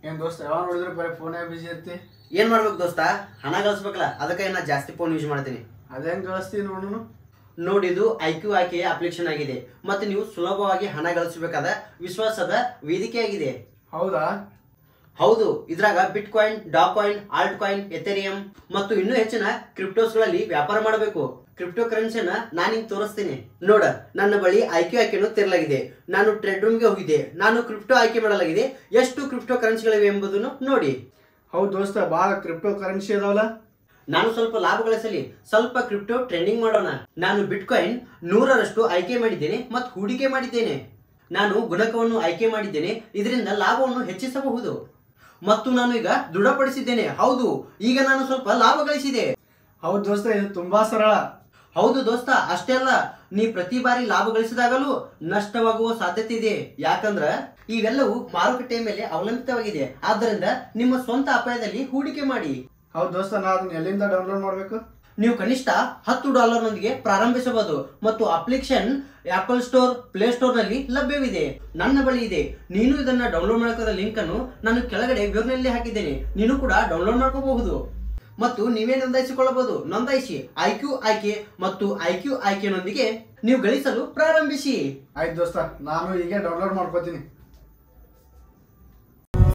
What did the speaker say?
ಏನ್ ದೋಸ್ತ ಯಾವಾಗ ನೋಡಿದ್ರೆ ಬರೀ ಫೋನೇ ಬಿಜಿ ಇರ್ತಿ ಏನ್ ಮಾಡ್ಬೇಕು ದೋಸ್ತ ಹಣ ಗಳಿಸ್ಬೇಕಲ್ಲ ಅದಕ್ಕೆ ನಾ ಜಾಸ್ತಿ ಫೋನ್ ಯೂಸ್ ಮಾಡ್ತೀನಿ ಅದೇನ್ ಗಳಿಸ್ತಿ ನೋಡೋಣ ನೋಡಿದು ಐ ಕ್ಯೂ ಆಯ್ಕೆಯ ಅಪ್ಲಿಕೇಶನ್ ಆಗಿದೆ ಮತ್ತು ನೀವು ಸುಲಭವಾಗಿ ಹಣ ಗಳಿಸಬೇಕಾದ ವಿಶ್ವಾಸದ ವೇದಿಕೆ ಆಗಿದೆ ಹೌದಾ ಹೌದು ಇದ್ರಾಗ bitcoin dogecoin altcoin Ethereum ಮತ್ತು ಇನ್ನೂ ಹೆಚ್ಚಿನ ಕ್ರಿಪ್ಟೋಸ್ಗಳಲ್ಲಿ ವ್ಯಾಪಾರ ಮಾಡಬೇಕು ಕ್ರಿಪ್ಟೋ ಕರೆನ್ಸಿನ ನಾನು ನಿಂಗೆ ತೋರಿಸ್ತೀನಿ ನೋಡ ನನ್ನ ಬಳಿ ಆಯ್ಕೆ ಆಯ್ಕೆಯನ್ನು ತೆರಲಾಗಿದೆ ನಾನು ಟ್ರೆಡ್ ರೂಮ್ಗೆ ಹೋಗಿದ್ದೆ ನಾನು ಕ್ರಿಪ್ಟೋ ಆಯ್ಕೆ ಮಾಡಲಾಗಿದೆ ಎಷ್ಟು ಕ್ರಿಪ್ಟೋ ಕರೆನ್ಸಿಗಳಿವೆ ಎಂಬುದನ್ನು ನೋಡಿ ಹೌದು ದೋಸ್ತ ಭಾಳ ಕ್ರಿಪ್ಟೋ ಕರೆನ್ಸಿ ಅದಾವಲ್ಲ ನಾನು ಸ್ವಲ್ಪ ಲಾಭ ಗಳಿಸಲಿ ಸ್ವಲ್ಪ ಕ್ರಿಪ್ಟೋ ಟ್ರೆಂಡಿಂಗ್ ಮಾಡೋಣ ನಾನು ಬಿಟ್ಕಾಯಿನ್ ನೂರರಷ್ಟು ಆಯ್ಕೆ ಮಾಡಿದ್ದೇನೆ ಮತ್ತು ಹೂಡಿಕೆ ಮಾಡಿದ್ದೇನೆ ನಾನು ಗುಣಕವನ್ನು ಆಯ್ಕೆ ಮಾಡಿದ್ದೇನೆ ಇದರಿಂದ ಲಾಭವನ್ನು ಹೆಚ್ಚಿಸಬಹುದು ಮತ್ತು ನಾನು ಈಗ ದೃಢಪಡಿಸಿದ್ದೇನೆ ಹೌದು ಈಗ ನಾನು ಸ್ವಲ್ಪ ಲಾಭ ಗಳಿಸಿದೆ ಹೌದು ದೋಸ್ತ ಇದು ತುಂಬಾ ಸರಳ ಹೌದು ದೋಸ್ತ ಅಷ್ಟೇ ಅಲ್ಲ ನೀ ಪ್ರತಿ ಬಾರಿ ಲಾಭ ಗಳಿಸಿದಾಗಲೂ ನಷ್ಟವಾಗುವ ಸಾಧ್ಯತೆ ಇದೆ ಯಾಕಂದ್ರ ಇವೆಲ್ಲವೂ ಮಾರುಕಟ್ಟೆಯ ಮೇಲೆ ಅವಲಂಬಿತವಾಗಿದೆ ಆದ್ದರಿಂದ ನಿಮ್ಮ ಸ್ವಂತ ಅಪಾಯದಲ್ಲಿ ಹೂಡಿಕೆ ಮಾಡಿ ಹೌದು ದೋಸ್ತ ನಾ ಅದನ್ನ ಎಲ್ಲಿಂದ ಡೌನ್ಲೋಡ್ ಮಾಡ್ಬೇಕು ನೀವು ಕನಿಷ್ಠ ಹತ್ತು ಡಾಲರ್ನೊಂದಿಗೆ ಪ್ರಾರಂಭಿಸಬಹುದು ಮತ್ತು application Apple Store Play Store ನಲ್ಲಿ ಲಭ್ಯವಿದೆ ನನ್ನ ಬಳಿ ಇದೆ ನೀನು ಇದನ್ನ ಡೌನ್ಲೋಡ್ ಮಾಡ್ಕೋದ ಲಿಂಕ್ ಅನ್ನು ನಾನು ಕೆಳಗಡೆ ವಿವರಣೆಯಲ್ಲಿ ಹಾಕಿದ್ದೇನೆ ನೀನು ಕೂಡ ಡೌನ್ಲೋಡ್ ಮಾಡ್ಕೋಬಹುದು ಮತ್ತು ನೀವೇ ನೋಂದಾಯಿಸಿಕೊಳ್ಳಬಹುದು ನೋಂದಾಯಿಸಿ ಐಕ್ಯೂ ಆಯ್ಕೆ ಮತ್ತು ಐಕ್ಯೂ ಆಯ್ಕೆಯೊಂದಿಗೆ ನೀವು ಗಳಿಸಲು ಪ್ರಾರಂಭಿಸಿ ಆಯ್ತು ದೋಸ್ತ ನಾನು ಈಗ ಡೌನ್ಲೋಡ್ ಮಾಡ್ಕೋತೀನಿ